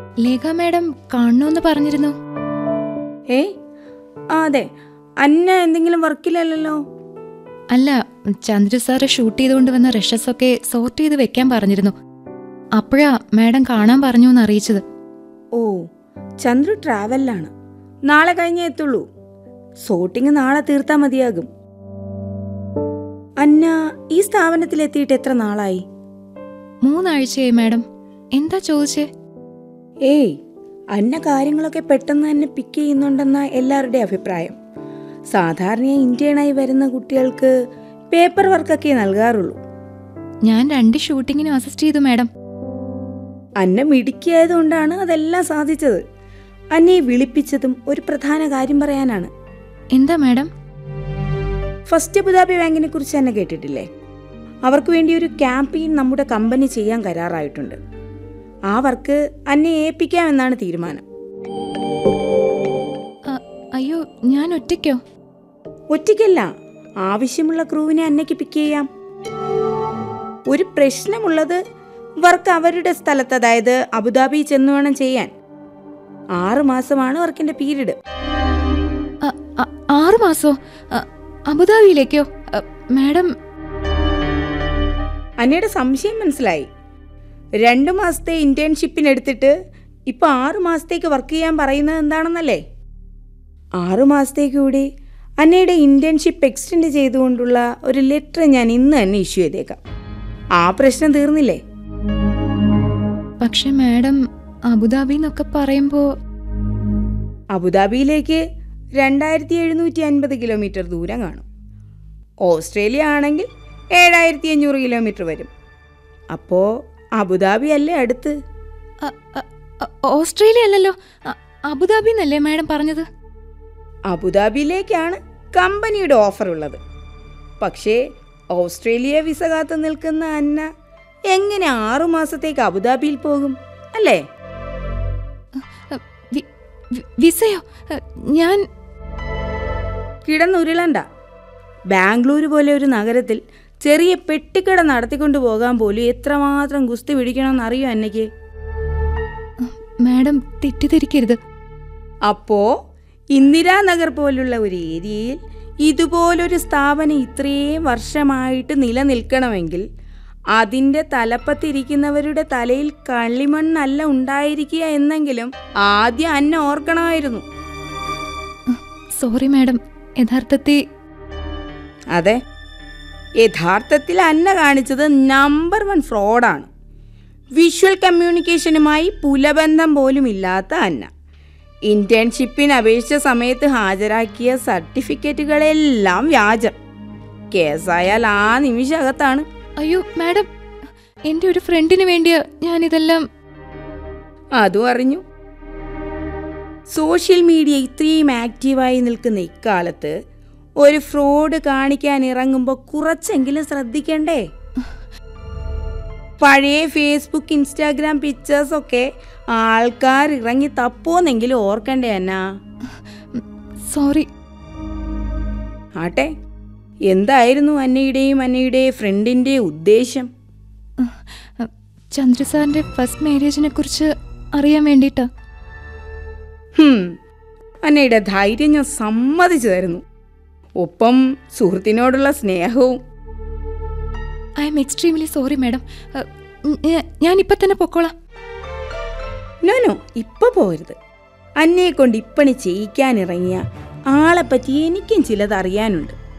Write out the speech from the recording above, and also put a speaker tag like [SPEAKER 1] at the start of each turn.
[SPEAKER 1] Lekha madam കാണണമെന്ന് പറഞ്ഞിരുന്നു
[SPEAKER 2] ഏയ് ആ അതെ അന്ന എന്തെങ്കിലും വർക്കിലല്ലല്ലോ
[SPEAKER 1] അല്ല ചന്ദ്രു സാറ് ഷൂട്ട് ചെയ്തുകൊണ്ട് വന്ന റഷസ് ഒക്കെ സോർട്ട് ചെയ്ത് വെക്കാൻ പറഞ്ഞിരുന്നു അപ്പോഴാ മാഡം കാണാൻ പറഞ്ഞു എന്ന് അറിയിച്ചത്
[SPEAKER 2] ഓ ചന്ദ്രു ട്രാവലിലാണ് നാളെ കഴിഞ്ഞേ എത്തുള്ളൂ സോട്ടിങ് നാളെ തീർത്താ മതിയാകും അന്ന ഈ സ്ഥാപനത്തിൽ എത്തിയിട്ട് എത്ര നാളായി
[SPEAKER 1] മൂന്നാഴ്ചയായി മാഡം എന്താ ചോദിച്ചേ
[SPEAKER 2] ഏയ് അന്ന കാര്യങ്ങളൊക്കെ പെട്ടെന്ന് തന്നെ പിക്ക് ചെയ്യുന്നുണ്ടെന്ന എല്ലാവരുടെയും അഭിപ്രായം സാധാരണയായി ഇന്ത്യനായി വരുന്ന കുട്ടികൾക്ക് പേപ്പർ വർക്കൊക്കെ നൽകാറുള്ളൂ
[SPEAKER 1] ഞാൻ രണ്ട് ഷൂട്ടിങ്ങിനും അസിസ്റ്റ് ചെയ്തു മാഡം
[SPEAKER 2] അന്ന മിടുക്കിയായതുകൊണ്ടാണ് അതെല്ലാം സാധിച്ചത് അന്നയെ വിളിപ്പിച്ചതും ഒരു പ്രധാന കാര്യം പറയാനാണ്
[SPEAKER 1] എന്താ മാഡം
[SPEAKER 2] ഫസ്റ്റ് അബുദാബി ബാങ്കിനെ കുറിച്ച് തന്നെ കേട്ടിട്ടില്ലേ അവർക്ക് വേണ്ടി ഒരു ക്യാമ്പയിൻ നമ്മുടെ കമ്പനി ചെയ്യാൻ കരാറായിട്ടുണ്ട് ആ വർക്ക് അന്നെ ഏൽപ്പിക്കാമെന്നാണ് തീരുമാനം
[SPEAKER 1] അ- അയ്യോ ഞാൻ ഒറ്റയ്ക്കോ
[SPEAKER 2] ഒറ്റയ്ക്കല്ല ആവശ്യമുള്ള ക്രൂവിനെ അന്നയ്ക്ക് പിക്ക് ചെയ്യാം ഒരു പ്രശ്നമുള്ളത് വർക്ക് അവരുടെ സ്ഥലത്ത് അതായത് അബുദാബി ചെന്ന് വേണം ചെയ്യാൻ ആറ് മാസമാണ് വർക്കിന്റെ പീരീഡ്
[SPEAKER 1] അ- അ- ആറ് മാസോ അ- അബുദാബിയിലേക്കോ അ, മാഡം
[SPEAKER 2] അന്നയുടെ സംശയം മനസ്സിലായി രണ്ടു മാസത്തെ ഇന്റേൺഷിപ്പിനെടുത്തിട്ട് ഇപ്പൊ ആറു മാസത്തേക്ക് വർക്ക് ചെയ്യാൻ പറയുന്നത് എന്താണെന്നല്ലേ ആറു മാസത്തേക്ക് കൂടി അന്നയുടെ ഇന്റേൺഷിപ്പ് എക്സ്റ്റെൻഡ് ചെയ്തുകൊണ്ടുള്ള ഒരു ലെറ്റർ ഞാൻ ഇന്ന് തന്നെ ഇഷ്യൂ ചെയ്തേക്കാം ആ പ്രശ്നം തീർന്നില്ലേ
[SPEAKER 1] പക്ഷെ മാഡം അബുദാബി എന്നൊക്കെ പറയുമ്പോ
[SPEAKER 2] അബുദാബിയിലേക്ക് രണ്ടായിരത്തി എഴുന്നൂറ്റി അൻപത് കിലോമീറ്റർ ദൂരം കാണും ഓസ്ട്രേലിയ ആണെങ്കിൽ ഏഴായിരത്തി അഞ്ഞൂറ് കിലോമീറ്റർ വരും അപ്പോൾ അബുദാബി അല്ലേ അടുത്ത്
[SPEAKER 1] അ- അ- അ- ഓസ്ട്രേലിയ അല്ലല്ലോ അ- അബുദാബി എന്നല്ലേ മാഡം പറഞ്ഞത്
[SPEAKER 2] അബുദാബിയിലേക്കാണ് കമ്പനിയുടെ ഓഫർ ഉള്ളത് പക്ഷേ ഓസ്ട്രേലിയ വിസ കാത്തു നിൽക്കുന്ന അന്ന എങ്ങനെ ആറു മാസത്തേക്ക് അബുദാബിയിൽ പോകും അല്ലേ
[SPEAKER 1] അ, വി- വി- വിസയോ അ, ഞാൻ
[SPEAKER 2] കിടന്നുരുളണ്ട ബാംഗ്ലൂർ പോലെ ഒരു നഗരത്തിൽ ചെറിയ പെട്ടിക്കട നടത്തിക്കൊണ്ടു പോകാൻ പോലും എത്രമാത്രം ഗുസ്തി പിടിക്കണമെന്ന് അറിയോ അന്നയ്ക്ക്
[SPEAKER 1] മാഡം തെറ്റിദ്ധരിക്കരുത്
[SPEAKER 2] അപ്പോ ഇന്ദിരാനഗർ പോലുള്ള ഒരു ഏരിയയിൽ ഇതുപോലൊരു സ്ഥാപനം ഇത്രയും വർഷമായിട്ട് നിലനിൽക്കണമെങ്കിൽ അതിൻ്റെ തലപ്പത്തിരിക്കുന്നവരുടെ തലയിൽ കള്ളിമണ്ണല്ല ഉണ്ടായിരിക്കുക എന്നെങ്കിലും ആദ്യം അന്ന ഓർക്കണമായിരുന്നു
[SPEAKER 1] സോറി മാഡം യഥാർത്ഥത്തിൽ
[SPEAKER 2] അതെ യഥാർത്ഥത്തിൽ അന്ന കാണിച്ചത് നമ്പർ വൺ ഫ്രോഡാണ് വിഷ്വൽ കമ്മ്യൂണിക്കേഷനുമായി പുലബന്ധം പോലും ഇല്ലാത്ത അന്ന ഇന്റേൺഷിപ്പിന് അപേക്ഷിച്ച സമയത്ത് ഹാജരാക്കിയ സർട്ടിഫിക്കറ്റുകളെല്ലാം വ്യാജം കേസായാൽ ആ നിമിഷകത്താണ്
[SPEAKER 1] അയ്യോ മാഡം എൻ്റെ ഒരു ഫ്രണ്ടിന് വേണ്ടിയാ ഞാനിതെല്ലാം
[SPEAKER 2] അതും അറിഞ്ഞു സോഷ്യൽ മീഡിയ ഇത്രയും ആക്റ്റീവായി നിൽക്കുന്ന ഇക്കാലത്ത് ഒരു ഫ്രോഡ് കാണിക്കാൻ ഇറങ്ങുമ്പോൾ കുറച്ചെങ്കിലും ശ്രദ്ധിക്കണ്ടേ പഴയ ഫേസ്ബുക്ക് ഇൻസ്റ്റാഗ്രാം പിക്ചേഴ്സ് ഒക്കെ ആൾക്കാർ ഇറങ്ങി തപ്പോന്നെങ്കിലും ഓർക്കണ്ടേ എന്നാ
[SPEAKER 1] സോറി
[SPEAKER 2] ആട്ടെ എന്തായിരുന്നു അന്നയുടെയും അന്നയുടെ ഫ്രണ്ടിൻ്റെ ഉദ്ദേശം
[SPEAKER 1] ചന്ദ്ര സാറിൻ്റെ ഫസ്റ്റ് മാരേജിനെ കുറിച്ച് അറിയാൻ വേണ്ടിയിട്ടാ
[SPEAKER 2] ഹും, അന്നയുടെ ധൈര്യം ഞാൻ സമ്മതിച്ചു തരുന്നു ഒപ്പം സുഹൃത്തിനോടുള്ള സ്നേഹവും
[SPEAKER 1] I am extremely sorry madam ഞാൻ ഇപ്പം തന്നെ പൊക്കോളാം
[SPEAKER 2] നോ നോ ഇപ്പൊ പോരുത് അന്നയെ കൊണ്ട് ഇപ്പണി ചെയ്യിക്കാനിറങ്ങിയ ആളെപ്പറ്റി എനിക്കും ചിലത് അറിയാനുണ്ട്